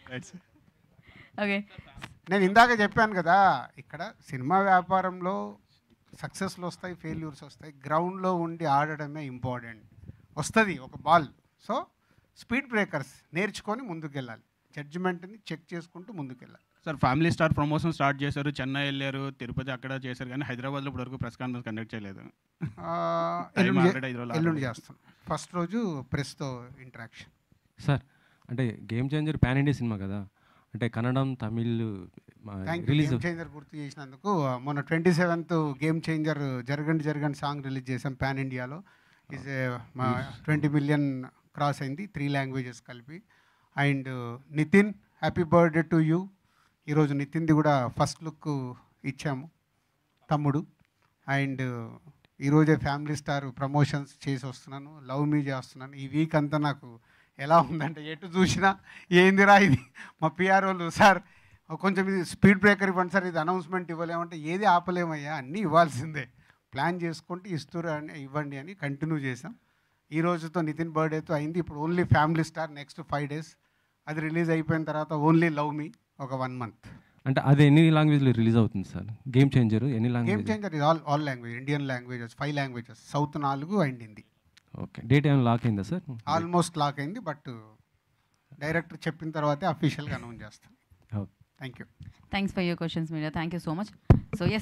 Okay నేను ఇందాక చెప్పాను కదా ఇక్కడ సినిమా వ్యాపారంలో సక్సెస్లు వస్తాయి ఫెయిల్యూర్స్ వస్తాయి గ్రౌండ్లో ఉండి ఆడడమే ఇంపార్టెంట్ వస్తుంది ఒక బాల్ సో స్పీడ్ బ్రేకర్స్ నేర్చుకొని ముందుకెళ్ళాలి జడ్జిమెంట్ని చెక్ చేసుకుంటూ ముందుకెళ్ళాలి sir family star promotion start చేశారు చెన్నై వెళ్ళారు తిరుపతి అక్కడ చేశారు కానీ హైదరాబాద్లో ఇప్పటివరకు ప్రెస్ కాన్ఫరెన్స్ కండక్ట్ చేయలేదు ఆ, Time ఎల్లుండి already ఐదు రోజులు ఎల్లుండి already. చేస్తాం ఫస్ట్ రోజు ప్రెస్తో ఇంటరాక్షన్ సార్ అంటే గేమ్ చేంజర్ పాన్ ఇండియా సినిమా కదా అంటే Kannadam Tamil thank you release game changer గుర్తు చేసినందుకు మొన్న twenty seventh game changer Jaragandi Jaragandi song release చేసాం పాన్ ఇండియాలో ఈజ్ మా ట్వంటీ మిలియన్ క్రాస్ అయింది త్రీ లాంగ్వేజెస్ కలిపి and Nithin happy birthday to you ఈరోజు నితిన్ది కూడా ఫస్ట్ లుక్ ఇచ్చాము తమ్ముడు అండ్ ఈరోజే ఫ్యామిలీ స్టార్ ప్రమోషన్స్ చేసి వస్తున్నాను లవ్ మీ చేస్తున్నాను ఈ వీక్ అంతా నాకు ఎలా ఉందంటే ఎటు చూసినా ఏందిరా ఇది మా పిఆర్ వాళ్ళు సార్ కొంచెం ఇది స్పీడ్ బ్రేకర్ ఇవ్వండి సార్ ఇది అనౌన్స్మెంట్ ఇవ్వలేమంటే ఏది ఆపలేమయ్యా అన్నీ ఇవ్వాల్సిందే ప్లాన్ చేసుకుంటే ఇస్తురు అని ఇవ్వండి అని కంటిన్యూ చేసాం ఈ రోజుతో నితిన్ బర్త్డేతో అయింది ఇప్పుడు only family star next five days అది రిలీజ్ అయిపోయిన తర్వాత ఓన్లీ లవ్ మీ ఒక వన్ మంత్ అంటే అది ఎన్ని లాంగ్వేజ్లో రిలీజ్ అవుతుంది సార్ గేమ్ చేంజర్ ఎన్ని గేమ్ లాంగ్వేజ్ చేంజర్ ఇది all all language Indian languages five languages south నాలుగు అండ్ హిందీ ఓకే డేట్ ఏమైనా లాక్ అయిందా సార్ ఆల్మోస్ట్ లాక్ అయింది బట్ డైరెక్టర్ చెప్పిన తర్వాతే అఫీషియల్గా అనౌన్స్ చేస్తాం okay thank you thanks for your questions media thank you so much so yes